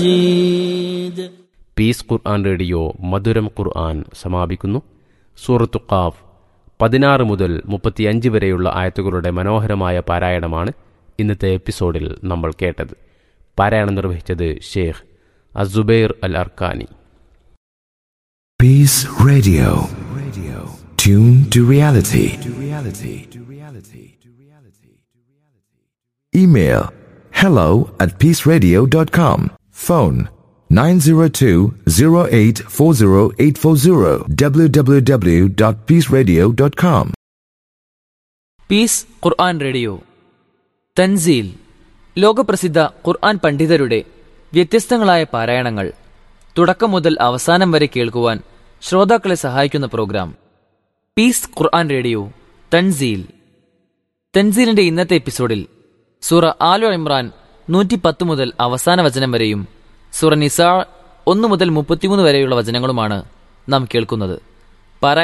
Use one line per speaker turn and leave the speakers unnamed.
مجيد
piece ഖുർആൻ radio മധുരം ഖുർആൻ സമാപിക്കുന്നു സൂറത്തു ഖാഫ് പതിനാറ് മുതൽ മുപ്പത്തിയഞ്ച് വരെയുള്ള ആയത്തുകളുടെ മനോഹരമായ പാരായണമാണ് ഇന്നത്തെ എപ്പിസോഡിൽ നമ്മൾ കേട്ടത് പാരായണം നിർവഹിച്ചത് Sheikh Azubair Al Arkani
Peace Radio. Radio. Tune to reality. To reality. To reality. To reality. Email hello at peaceradio.com. Phone 902-0840840 www.peaceradio.com.
Peace ഖുർആൻ റേഡിയോ തൻസീൽ ലോകപ്രസിദ്ധ ഖുർആൻ പണ്ഡിതരുടെ വ്യത്യസ്തങ്ങളായ പാരായണങ്ങൾ തുടക്കം മുതൽ അവസാനം വരെ കേൾക്കുവാൻ ശ്രോതാക്കളെ സഹായിക്കുന്ന പ്രോഗ്രാം പീസ് ഖുർആൻ റേഡിയോ തൻസീൽ തൻസീലിന്റെ ഇന്നത്തെ എപ്പിസോഡിൽ സൂറ ആലോ ഇമ്രാൻ നൂറ്റി പത്ത് മുതൽ അവസാന വചനം വരെയും സൂറ നിസാ ഒന്ന് മുതൽ മുപ്പത്തിമൂന്ന് വരെയുള്ള വചനങ്ങളുമാണ് നാം കേൾക്കുന്നത്